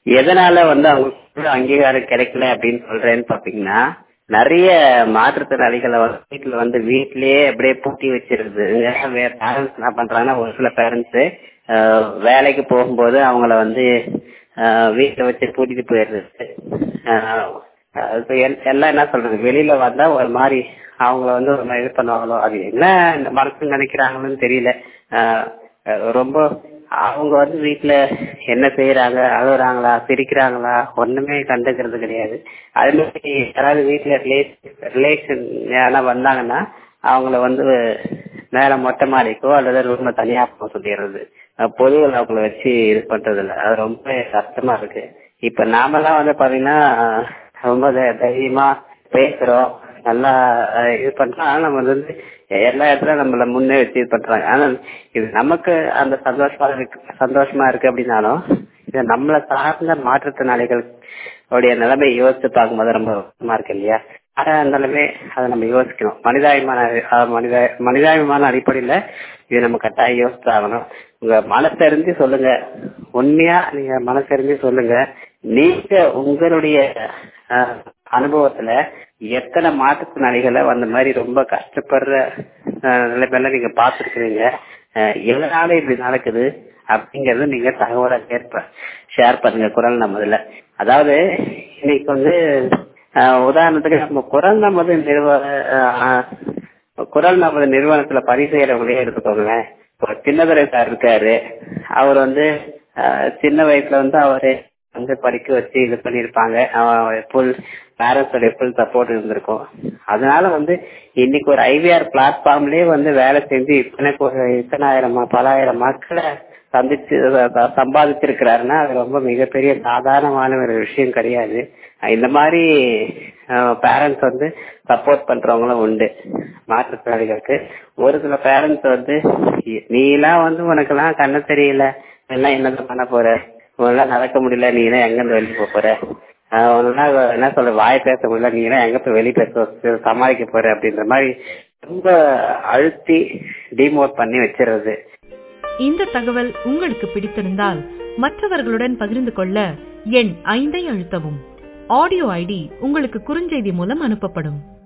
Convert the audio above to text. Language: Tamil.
எதனால வந்து அவங்களுக்கு அங்கீகாரம் கிடைக்கல அப்படின்னு சொல்றேன்னு பாத்தீங்கன்னா நிறைய மாற்றுத்திறனாளிகளை வந்து வீட்டுல வந்து வீட்லயே அப்படியே பூட்டி வச்சிருது வேற பேரண்ட்ஸ் என்ன பண்றாங்கன்னா ஒரு சில பேரண்ட்ஸ் வேலைக்கு போகும்போது அவங்கள வந்து ஆஹ் வீட்டுல வச்சு பூட்டிட்டு போயிடுறது ஆஹ் இப்ப எல்- எல்லாம் என்ன சொல்றது வெளியில வந்தா ஒரு மாதிரி அவங்கள வந்து ஒரு மாதிரி இது பண்ணுவாங்களோ அது என்ன இந்த மனசு நினைக்கிறாங்கன்னு தெரியல ஆஹ் அஹ் ரொம்ப அவங்க வந்து வீட்டுல என்ன செய்யறாங்க அழுகுறாங்களா சிரிக்கிறாங்களா ஒண்ணுமே கண்டுக்கிறது கிடையாது அது மாதிரி யாராவது வீட்டுல ரிலேஷன் யாரா வந்தாங்கன்னா அவங்கள வந்து மேல மொட்டை மாடிக்கோ அல்லது ரூம்ல தனியா போக சொல்லிடுறது அஹ் பொதுவில் அவங்கள வச்சு இது பண்றது இல்ல அது ரொம்ப கஷ்டமா இருக்கு இப்ப நாமெல்லாம் வந்து பாத்தீங்கன்னா அஹ் ரொம்ப தை- தைரியமா பேசுறோம் நல்லா அஹ், இது பண்றோம் ஆனா நம்ம வந்து எல்லா இடத்துலயும் நம்மள முன்னே வச்சு இது பண்றாங்க ஆனா இது நமக்கு அந்த சந்தோஷமா இருக்கு சந்தோஷமா இருக்கு அப்படின்னாலும் இது நம்மளை சார்ந்த மாற்றுத்திறனாளிகள் உடைய நிலைமை யோசிச்சு பார்க்கும்போது ரொம்ப வருத்தமா இருக்கு இல்லையா ஆனா இருந்தாலுமே அதை நம்ம யோசிக்கணும் மனிதாபிமான அஹ், மனித மனிதாபிமான அடிப்படையில இது நம்ம கட்டாயம் யோசிச்சு ஆகணும் உங்க மனசறிஞ்சு சொல்லுங்க உண்மையா நீங்க மனசறிஞ்சு சொல்லுங்க நீங்க உங்களுடைய அஹ், அனுபவத்துல எத்தனை மாற்றுத்திறனாளிகளை அந்த மாதிரி ரொம்ப கஷ்டப்படுற அஹ், நிலைமையில நீங்க பார்த்துருக்கீங்க எதனால இப்படி நடக்குது அப்படிங்கறது நீங்க தகவலை ஷேர் ஷேர் பண்ணுங்க குரல் நமதுல அதாவது இன்னைக்கு வந்து அஹ், உதாரணத்துக்கு நம்ம குரல் நமது நிறுவன அஹ், குரல் நமது நிறுவனத்துல பணி செய்யறவங்களே எடுத்துக்கோங்களேன் இப்போ சின்னதுரை சார் இருக்காரு அவர் வந்து அஹ், சின்ன வயசுல வந்து அவரு வந்து படிக்க வச்சு இது பண்ணிருப்பாங்க ஃபுல் பேரண்ட்ஸோட ஃபுல் சப்போர்ட் இருந்திருக்கும் அதனால வந்து இன்னைக்கு ஒரு ஐவிஆர் பிளாட்ஃபார்ம்லயே வந்து வேலை செஞ்சு இத்தனை கோ- இத்தனை ஆயிரம் ம- பலாயிரம் மக்களை சந்திச்சு அஹ் ச- சம்பாதிச்சிருக்கிறாருன்னா அது ரொம்ப மிகப்பெரிய சாதாரணமான ஒரு விஷயம் கிடையாது இந்த மாதிரி பேரண்ட்ஸ் வந்து சப்போர்ட் பண்றவங்களும் உண்டு மாற்றுத்திறனாளிகளுக்கு ஒரு சில பேரண்ட்ஸ் வந்து நீ எல்லாம் வந்து உனக்கெல்லாம் கண்ணு தெரியல எல்லாம் என்னதான் பண்ண போற உன்னால நடக்க முடியல நீ எல்லாம் எங்க இருந்து வெளியே போக போற ஆஹ் உன்னால என்ன சொல்ற வாய் பேச முடியல நீ எல்லாம் எங்க போய் வெளியே பேச சமாளிக்க போற அப்படின்ற மாதிரி ரொம்ப அழுத்தி டிமோட் பண்ணி வச்சிருது இந்த தகவல் உங்களுக்கு பிடித்திருந்தால் மற்றவர்களுடன் பகிர்ந்து கொள்ள எண் ஐந்தை அழுத்தவும் ஆடியோ ஐடி உங்களுக்கு குறுஞ்செய்தி மூலம் அனுப்பப்படும்